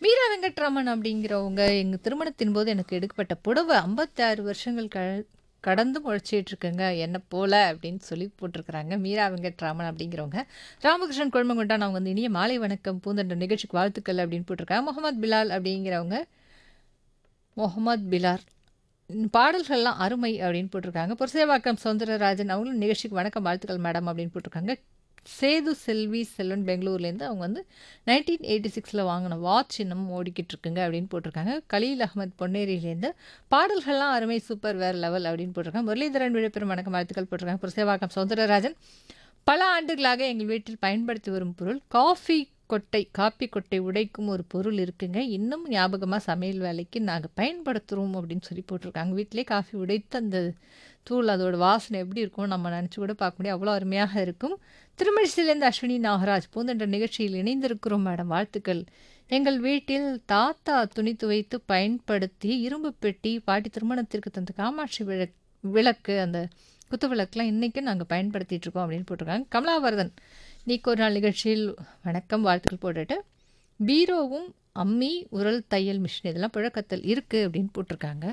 மீரா வெங்கட்ராமன் அப்படிங்கிறவங்க எங்க திருமணத்தின் போது எனக்கு எடுக்கப்பட்ட புடவை 56 வருஷங்கள் க கடந்தும் உழைச்சிட்டு இருக்குங்க என்ன போல அப்படின்னு சொல்லி போட்டிருக்கிறாங்க மீரா வெங்கட்ராமன் அப்படிங்கிறவங்க ராமகிருஷ்ணன் குழம்பங்கொண்டான் அவங்க வந்து இனிய மாலை வணக்கம் பூந்தண்ட நிகழ்ச்சிக்கு வாழ்த்துக்கள் அப்படின்னு போட்டிருக்காங்க முகமது பிலால் அப்படிங்கிறவங்க முகமது பிலார் ம், பாடல்கள்லாம் அருமை அப்படின்னு போட்டிருக்காங்க புரசேவாக்கம் சௌந்தரராஜன் அவங்களும் நிகழ்ச்சிக்கு வணக்கம் வாழ்த்துக்கள் மேடம் அப்படின்னு போட்டிருக்காங்க சேது செல்வி செல்வன் பெங்களூர்லேருந்து அவங்க வந்து நைன்டீன் எயிட்டி சிக்ஸில் வாங்கின வாட்ச் இன்னமும் ஓடிக்கிட்டு இருக்குங்க அப்படின்னு போட்டிருக்காங்க கலீல் அகமது பொன்னேரியிலேருந்து பாடல்கள்லாம் அருமை சூப்பர் வேறு லெவல் அப்படின்னு போட்டிருக்காங்க முரளிதரன் விழுப்புரம் வணக்கம் வாழ்த்துக்கள் போட்டிருக்காங்க புரசேவாக்கம் சௌந்தரராஜன் பல ஆண்டுகளாக எங்கள் வீட்டில் பயன்படுத்தி வரும் பொருள் காஃபி கொட்டை காப்பி கொட்டை உடைக்கும் ஒரு பொருள் இருக்குங்க இன்னும் ஞாபகமாக சமையல் வேலைக்கு நாங்கள் பயன்படுத்துகிறோம் அப்படின்னு சொல்லி போட்டிருக்காங்க வீட்டிலே காஃபி உடைத்து அந்த தூள் அதோட வாசனை எப்படி இருக்கும் நம்ம நினச்சி கூட பார்க்க முடியும் அவ்வளோ அருமையாக இருக்கும் திருமழிசிலேருந்து அஸ்வினி நாகராஜ் பூந்தென்ற நிகழ்ச்சியில் இணைந்திருக்கிறோம் மேடம் வாழ்த்துக்கள் எங்கள் வீட்டில் தாத்தா துணி துவைத்து பயன்படுத்தி இரும்பு பெட்டி பாட்டி திருமணத்திற்கு தந்த காமாட்சி விளக் விளக்கு அந்த குத்து விளக்குலாம் இன்றைக்கும் நாங்கள் பயன்படுத்திட்டு இருக்கோம் அப்படின்னு போட்டிருக்காங்க கமலாவர்தன் நீக்கு ஒரு நாள் நிகழ்ச்சியில் வணக்கம் வாழ்த்துக்கள் போட்டுட்டு பீரோவும் அம்மி உரல் தையல் மிஷின் இதெல்லாம் புழக்கத்தில் இருக்குது அப்படின்னு போட்டிருக்காங்க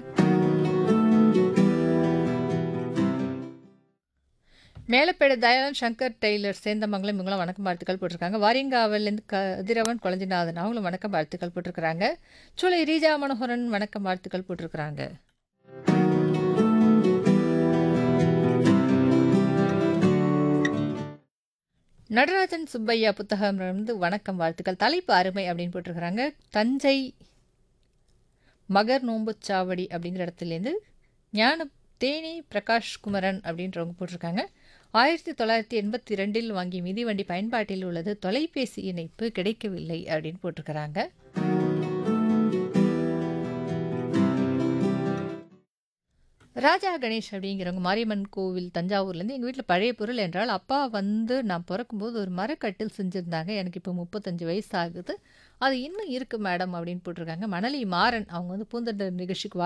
மேலப்பேடு தயானந்த் சங்கர் டெய்லர் சேந்தமங்கலம் இவங்களும் வணக்கம் வாழ்த்துக்கள் போட்டிருக்காங்க வாரியங்காவிலேருந்து கதிரவன் குழஞ்சிநாதன் அவங்களும் வணக்கம் வாழ்த்துக்கள் போட்டிருக்கிறாங்க சூளை ரீஜா மனோகரன் வணக்கம் வாழ்த்துக்கள் போட்டிருக்கிறாங்க நடராஜன் சுப்பையா புத்தகம் இருந்து வணக்கம் வாழ்த்துக்கள் தலைப்பு அருமை அப்படின்னு போட்டிருக்கிறாங்க தஞ்சை மகர் நோம்புச்சாவடி அப்படிங்கிற இடத்துலேருந்து ஞான தேனி பிரகாஷ் குமரன் அப்படின்றவங்க போட்டிருக்காங்க ஆயிரத்தி தொள்ளாயிரத்தி எண்பத்தி ரெண்டில் வாங்கி மிதிவண்டி பயன்பாட்டில் உள்ளது தொலைபேசி இணைப்பு கிடைக்கவில்லை அப்படின்னு போட்டிருக்கிறாங்க ராஜா கணேஷ் அப்படிங்கிறவங்க மாரியம்மன் கோவில் தஞ்சாவூர்லேருந்து எங்கள் வீட்டில் பழைய பொருள் என்றால் அப்பா வந்து நான் பிறக்கும்போது ஒரு மரக்கட்டில் செஞ்சுருந்தாங்க எனக்கு இப்போ முப்பத்தஞ்சு வயசு ஆகுது அது இன்னும் இருக்குது மேடம் அப்படின்னு போட்டிருக்காங்க மணலி மாறன் அவங்க வந்து பூந்தொண்டர் நிகழ்ச்சிக்கு